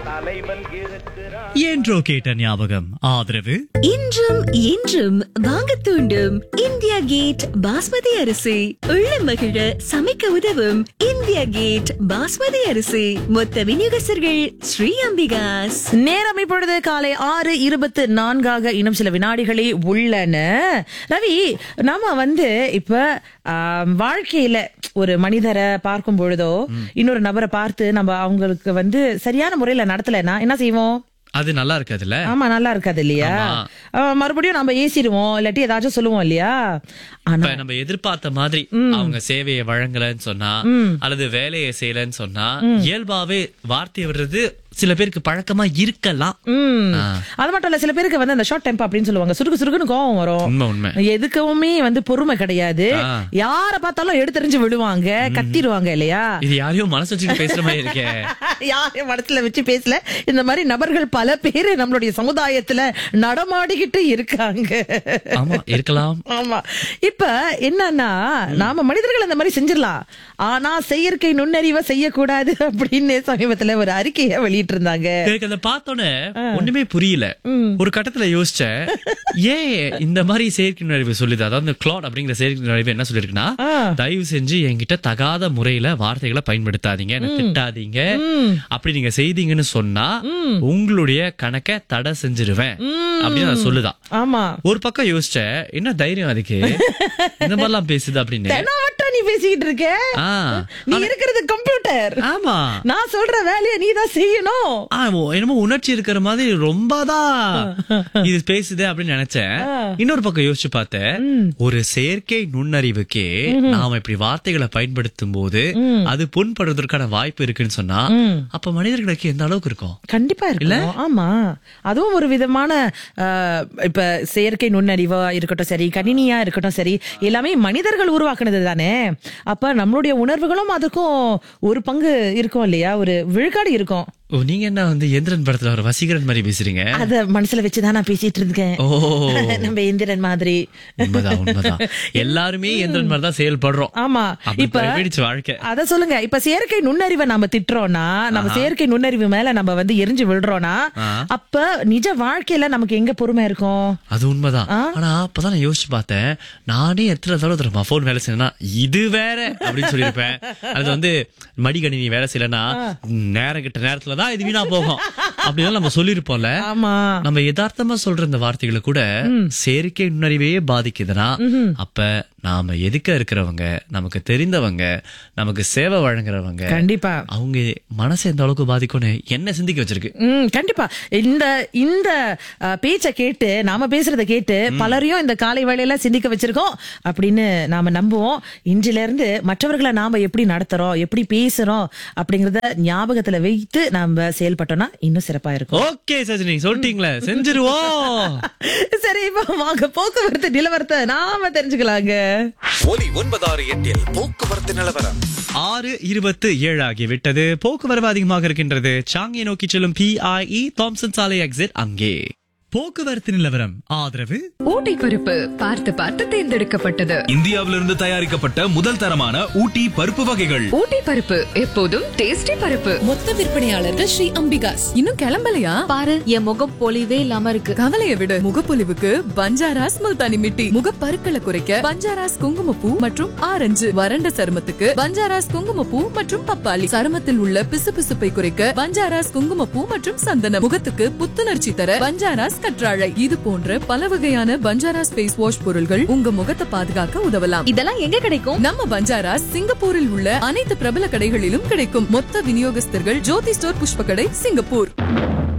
தலைவன் இருக்கிறான் என்றோ கேட்ட ஞாபகம் ஆதரவு இன்றும் என்றும் வாங்க தூண்டும் இந்தியா கேட் பாஸ்மதி அரிசி உள்ள மகிழ சமைக்க உதவும் இந்தியா கேட் பாஸ்மதி அரிசி மொத்த விநியோகஸ்தர்கள் ஸ்ரீ அம்பிகாஸ் நேரம் இப்பொழுது காலை ஆறு இருபத்து நான்காக இன்னும் சில வினாடிகளே உள்ளன ரவி நாம வந்து இப்ப ஆம், வாழ்க்கையில ஒரு மனிதரை பார்க்கும் பொழுதோ இன்னொரு நபரை பார்த்து நம்ம அவங்களுக்கு வந்து சரியான முறையில நடத்தலைன்னா என்ன செய்வோம் அது நல்லா இருக்காதுல்ல ஆமா நல்லா இருக்காது இல்லையா ஆ, மறுபடியும் நம்ம ஏசிடுவோம் இல்லாட்டி ஏதாச்சும் சொல்லுவோம் இல்லையா ஆனா இப்ப நம்ம எதிர்பார்த்த மாதிரி அவங்க சேவையை வழங்கலன்னு சொன்னா அல்லது வேலையை செய்யலன்னு சொன்னா இயல்பாவே வார்த்தை விடுறது சில பேருக்கு பழக்கமா இருக்கலாம் ம். ஆ. அது மட்டும் இல்ல சில பேருக்கு வந்து அந்த ஷார்ட் டெம்பர் அப்படின்னு சொல்லுவாங்க சுருக்கு சுருக்குன்னு கோவம் வரும் உண்மை உண்மை எதுக்குமே வந்து பொறுமை கிடையாது ஆ. யார பார்த்தாலும் எடுத்தறிஞ்சு விடுவாங்க கத்திடுவாங்க இல்லையா இது யாரையும் மனசு வச்சுட்டு பேசுற மாதிரி இருக்கே யாரையும் மனசுல வச்சு பேசல இந்த மாதிரி நபர்கள் பல பேரு நம்மளுடைய சமுதாயத்துல நடமாடிக்கிட்டு இருக்காங்க ஆமா இருக்கலாம் ஆமா இப்ப என்னன்னா நாம மனிதர்கள் அந்த மாதிரி செஞ்சிடலாம் ஆனா செயற்கை நுண்ணறிவை செய்யக்கூடாது அப்படின்னு சமீபத்துல ஒரு அறிக்கையை வெளியிட்டு இருந்தாங்க எனக்கு அதை பார்த்தோன்னே ஒண்ணுமே புரியல ஒரு கட்டத்துல யோசிச்சேன் ஏன் இந்த மாதிரி செயற்கை நுழைவு சொல்லுது அதாவது கிளாட் அப்படிங்கிற செயற்கை நுழைவு என்ன சொல்லிருக்குன்னா ஆ. தயவு செஞ்சு என்கிட்ட தகாத முறையில வார்த்தைகளை பயன்படுத்தாதீங்க என்னை திட்டாதீங்க அப்படி நீங்க செய்தீங்கன்னு சொன்னா உங்களுடைய கணக்கை தடை செஞ்சிருவேன் அப்படின்னு நான் சொல்லுதான் ஆமா ஒரு பக்கம் யோசிச்சேன் என்ன தைரியம் அதுக்கு இந்த மாதிரிலாம் பேசுது அப்படின்னு தெனாவட்டா நீ பேசிக்கிட்டு இருக்க ஆ. நீ இருக்கிறது கம்ப்யூட்டர் ஆமா நான் சொல்ற வேலையை நீ தான் செய்யணும் ஆ, ஓ, என்னமோ உணர்ச்சி இருக்கிற மாதிரி ரொம்பதான் இது பேசுது அப்படின்னு நினைச்சேன் இன்னொரு பக்கம் யோசிச்சு பார்த்தேன் ஒரு செயற்கை நுண்ணறிவுக்கே நாம இப்படி வார்த்தைகளை பயன்படுத்தும் போது அது புண்படுவதற்கான வாய்ப்பு இருக்குன்னு சொன்னா அப்ப மனிதர்களுக்கு எந்த அளவுக்கு இருக்கும் கண்டிப்பா இல்ல ஆமா அதுவும் ஒரு விதமான ஆஹ், இப்ப செயற்கை நுண்ணறிவா இருக்கட்டும் சரி கணினியா இருக்கட்டும் சரி எல்லாமே மனிதர்கள் உருவாக்குனது தானே அப்ப நம்மளுடைய உணர்வுகளும் அதுக்கும் ஒரு பங்கு இருக்கும் இல்லையா ஒரு விழுக்காடு இருக்கும் ஓ நீங்க என்ன வந்து எந்திரன் படத்துல ஒரு வசீகரன் மாதிரி பேசுறீங்க அத மனசுல வச்சுதான் நான் பேசிட்டு இருக்கேன் ஓ நம்ம இந்திரன் மாதிரி உண்மைதான் உண்மைதான் எல்லாருமே எந்திரன் மாதிரி தான் செயல்படுறோம் ஆமா அப்படி இப்ப போயிடுச்சு வாழ்க்கை அத சொல்லுங்க இப்ப செயற்கை நுண்ணறிவை நம்ம திட்டுறோம்னா நம்ம செயற்கை நுண்ணறிவு மேல நம்ம வந்து எரிஞ்சு விழுறோம்னா அப்ப நிஜ வாழ்க்கையில நமக்கு எங்க பொறுமை இருக்கும் அது உண்மைதான் ஆனா அப்பதான் நான் யோசிச்சு பார்த்தேன் நானே எத்தனை தடவை தெரியுமா போன் வேலை செய்யணும்னா இது வேற அப்படின்னு சொல்லியிருப்பேன் அது வந்து மடிகணினி வேலை செய்யலன்னா நேரம் கிட்ட நேரத்துல தான் இது வீணா போகும் அப்படின்னு நம்ம சொல்லியிருப்போம்ல ஆமா நம்ம யதார்த்தமா சொல்ற இந்த வார்த்தைகளை கூட செயற்கை நுண்ணறிவையே பாதிக்குதுன்னா அப்ப நாம எதுக்க இருக்கிறவங்க நமக்கு தெரிந்தவங்க நமக்கு சேவை வழங்குறவங்க கண்டிப்பா அவங்க மனசை எந்த அளவுக்கு பாதிக்கும்னு என்ன சிந்திக்க வச்சிருக்கு ம் கண்டிப்பா இந்த இந்த அஹ், பேச்சை கேட்டு நாம பேசுறத கேட்டு பலரையும் இந்த காலை வேளையில சிந்திக்க வச்சிருக்கோம் அப்படின்னு நாம நம்புவோம் இன்றில இருந்து மற்றவர்களை நாம எப்படி நடத்துறோம் எப்படி பேசுறோம் அப்படிங்கறத ஞாபகத்துல வைத்து நாம செயல்பட்டோம்னா இன்னும் சிறப்பா இருக்கும் ஓகே சஜினி சொல்லிட்டீங்களே செஞ்சிருவோம் சரி இப்ப வாங்க போக்குவரத்து நிலவரத்தை நாம தெரிஞ்சுக்கலாங்க ஒலி ஒன்பதாறு எட்டில் போக்குவரத்து நிலவரம் ஆறு இருபத்து ஏழு ஆகிவிட்டது போக்குவரவு அதிகமாக இருக்கின்றது சாங்கியை நோக்கி செல்லும் பிஐஇ தாம்சன் சாலை எக்ஸிட் அங்கே போக்குவரத்து நிலவரம் ஆதரவு ஊட்டி பருப்பு பார்த்து பார்த்து தேர்ந்தெடுக்கப்பட்டது இந்தியாவிலிருந்து தயாரிக்கப்பட்ட முதல் தரமான ஊட்டி பருப்பு வகைகள் ஊட்டி பருப்பு எப்போதும் டேஸ்டி பருப்பு மொத்த விற்பனையாளர்கள் ஸ்ரீ அம்பிகாஸ் இன்னும் கிளம்பலையா பாரு என் முகம் பொலிவே இல்லாம இருக்கு கவலைய விடு முகப்பொலிவுக்கு பஞ்சாராஸ் முல்தானி மிட்டி முகப்பருக்களை குறைக்க பஞ்சாராஸ் குங்குமப்பூ மற்றும் ஆரஞ்சு வறண்ட சருமத்துக்கு பஞ்சாராஸ் குங்குமப்பூ மற்றும் பப்பாளி சருமத்தில் உள்ள பிசுபிசுப்பை குறைக்க பஞ்சாராஸ் குங்குமப்பூ மற்றும் சந்தனம் முகத்துக்கு புத்துணர்ச்சி தர பஞ்சாராஸ் கற்றாழை இது போன்ற பல வகையான பஞ்சாராஸ் ஃபேஸ் வாஷ் பொருள்கள் உங்க முகத்தை பாதுகாக்க உதவலாம் இதெல்லாம் எங்க கிடைக்கும் நம்ம பஞ்சாராஸ் சிங்கப்பூரில் உள்ள அனைத்து பிரபல கடைகளிலும் கிடைக்கும் மொத்த விநியோகஸ்தர்கள் ஜோதி ஸ்டோர் புஷ்ப கடை சிங்கப்பூர்